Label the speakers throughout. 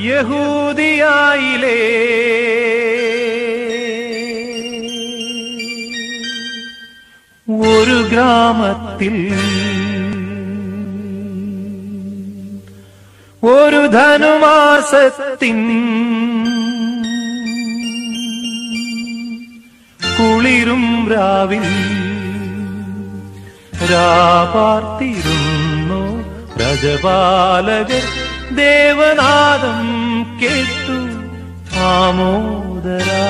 Speaker 1: യഹൂദിയായിലേ ഒരു ഗ്രാമത്തിൽ ഒരു ധനുമാസത്തിൻ കുളിരും രാവിൽ രാപാർത്തിരുന്നു രജപാലകർ ദേവനാദം കേട്ടു ആമോദരാ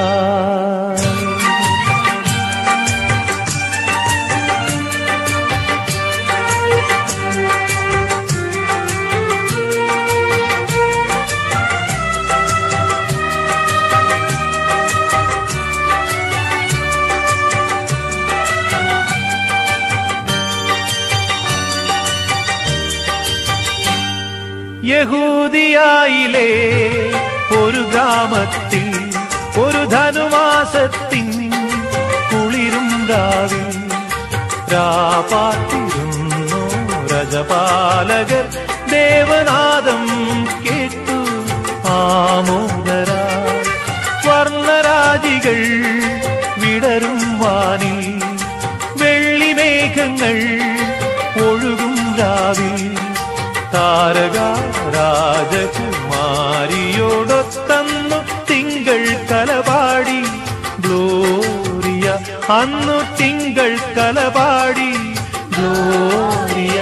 Speaker 1: യഹൂദിയായിലെ ഒരു ഗ്രാമത്തിൽ ഒരു ധനുമാസത്തിൻ കുളിരും രാവിൽ രാപാത്തിരുന്നു രജപാലകർ ദേവനാദം കേട്ടു ആമോദരാ വർണ്ണരാജികൾ വിടരും വാനിൽ വെള്ളിമേഘങ്ങൾ ഒഴുകും രാവിൽ താരക രാജകുമാരിയോടൊത്തന്നു തിങ്കൾ കലപാടി ഗ്ലോറിയ അന്നു തിങ്കൾ കലപാടി ഗ്ലോറിയ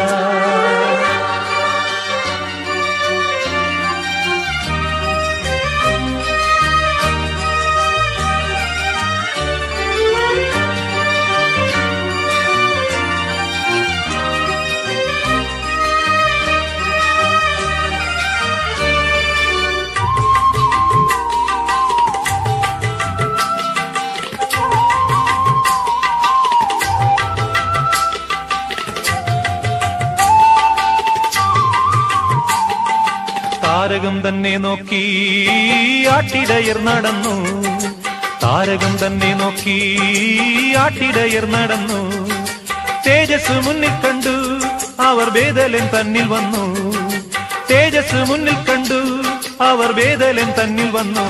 Speaker 1: താരകം തന്നെ നോക്കി ആട്ടിടയർ നടന്നു താരകം തന്നെ നോക്കി ആട്ടിടയർ നടന്നു തേജസ് മുന്നിൽ കണ്ടു അവർ വേദലൻ തന്നിൽ വന്നു തേജസ് മുന്നിൽ കണ്ടു അവർ വേദലൻ തന്നിൽ വന്നു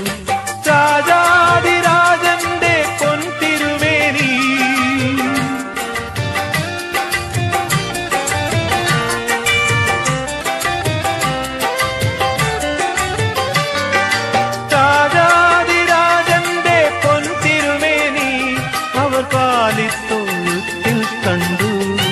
Speaker 1: രാജാതിരാജന്റെ പൊൻതിരുമേനി രാജാതിരാജന്റെ പൊൻതിരുമേനി അവർ കാലിത്തൊഴുത്തിൽ കണ്ടു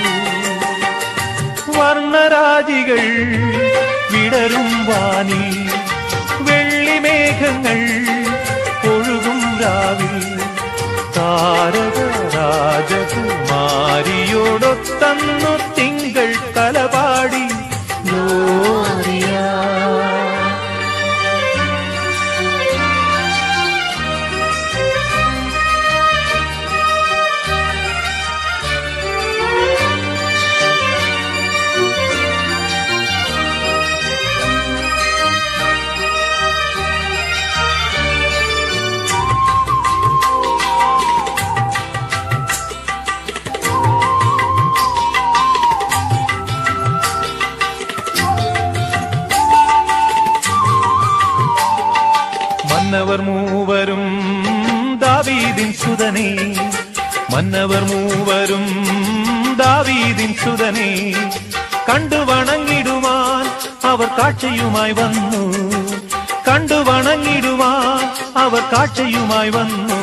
Speaker 1: വർണ്ണരാജികൾ വിടരും വാനി വെള്ളിമേഘങ്ങൾ ഒഴുകും രാവിൽ താരക രാജകുമാരിയോടൊത്തന്നു തിങ്കൾ തലപാടി ഗ്ലോറിയ മന്നവർ മൂവരും ദാവീദിൻ സുതനെ മന്നവർ മൂവരും ദാവീദിൻ സുതനെ കണ്ടു വണങ്ങിടുവാൻ അവർ കാഴ്ചയുമായി വന്നു കണ്ടു വണങ്ങിടുവാൻ അവർ കാഴ്ചയുമായി വന്നു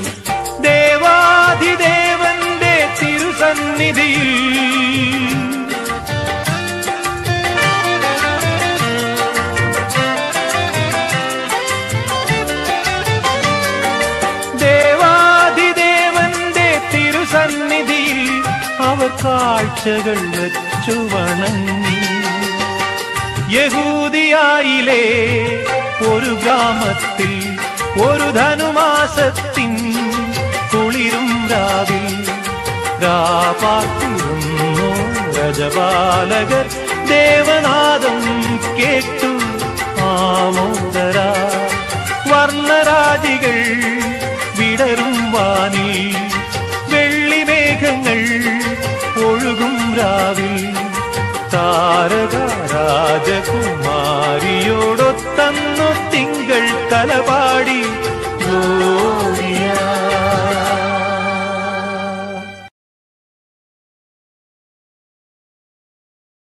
Speaker 1: ദേവാധിദേവന്റെ തിരുസന്നിധിയിൽ ദേവാധിദേവന്റെ തിരുസന്നിധിയിൽ അവർ കാഴ്ചകൾ വച്ചു വണങ്ങി യഹൂദിയായിലെ ഒരു ഗ്രാമത്തിൽ ഒരു ധനുമാസത്തിൻ കുളിരും രാവിൽ രാപാത്തിരുന്നു രജപാലകർ ദേവനാദം കേട്ടു ആമോദര വർണ്ണരാജികൾ വിടരും വാനിൽ വെള്ളിമേഘങ്ങൾ ഒഴുകും രാവിൽ താരക രാജകുമാരിയോടൊത്തന്നു കലപാടി